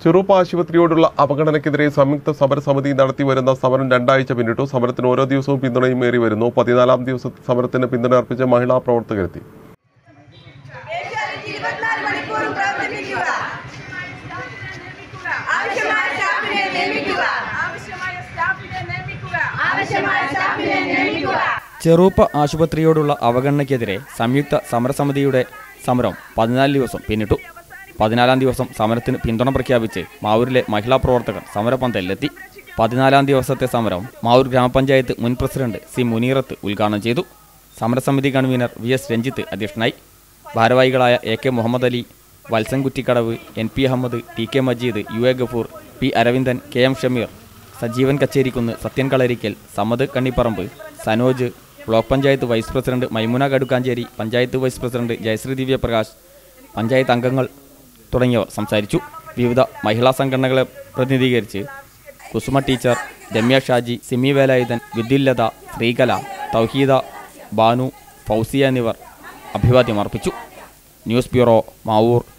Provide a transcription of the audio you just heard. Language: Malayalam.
ചെറുപ്പ ആശുപത്രിയോടുള്ള അവഗണനയ്ക്കെതിരെ സംയുക്ത സമരസമിതി നടത്തിവരുന്ന സമരം രണ്ടാഴ്ച പിന്നിട്ടു സമരത്തിന് ഓരോ ദിവസവും പിന്തുണയും ഏറി വരുന്നു പതിനാലാം ദിവസം സമരത്തിന് പിന്തുണ അർപ്പിച്ച മഹിളാ പ്രവർത്തകരെത്തി ഏഷ്യാനെറ്റ് ഇരുപത്തിനാല് മണിക്കൂറും പ്രവർത്തിപ്പിക്കുക ആവശ്യമായ സ്റ്റാഫിനെ നിയമിക്കുക ആവശ്യമായ സ്റ്റാഫിനെ നിയമിക്കുക ആവശ്യമായ സ്റ്റാഫിനെ നിയമിക്കുക ചെറുപ്പ ആശുപത്രിയോടുള്ള അവഗണനയ്ക്കെതിരെ സംയുക്ത സമരസമിതിയുടെ സമരം പതിനാല് ദിവസം പിന്നിട്ടു പതിനാലാം ദിവസം സമരത്തിന് പിന്തുണ പ്രഖ്യാപിച്ച് മാവൂരിലെ മഹിളാ പ്രവർത്തകർ സമരപന്തലിലെത്തി പതിനാലാം ദിവസത്തെ സമരം മാവൂർ ഗ്രാമപഞ്ചായത്ത് മുൻ പ്രസിഡന്റ് സി മുനീറത്ത് ഉദ്ഘാടനം ചെയ്തു സമരസമിതി കൺവീനർ വി എസ് രഞ്ജിത്ത് അധ്യക്ഷനായി ഭാരവാഹികളായ A K Muhammad Ali Valsan Kuttikkadavu N P Ahammed T K Majeed U A Gafoor P Aravindan K M Shameer Sajeevan Kacherikunnu Sathyan Kalarikkal Samad Kannipparamba Sanoj block panchayat vice president Maimuna Kadukkancheri panchayat vice president Jayasree Divyaprakash panchayat അംഗങ്ങൾ തുടങ്ങിയവർ സംസാരിച്ചു വിവിധ മഹിളാ സംഘടനകളെ പ്രതിനിധീകരിച്ച് കുസുമ ടീച്ചർ രമ്യ ഷാജി സിമി വേലായുധൻ വിദ്യുല്ലത ശ്രീകല തൗഹീദ ബാനു ഫൗസിയ എന്നിവർ അഭിവാദ്യം അർപ്പിച്ചു ന്യൂസ് ബ്യൂറോ മാവൂർ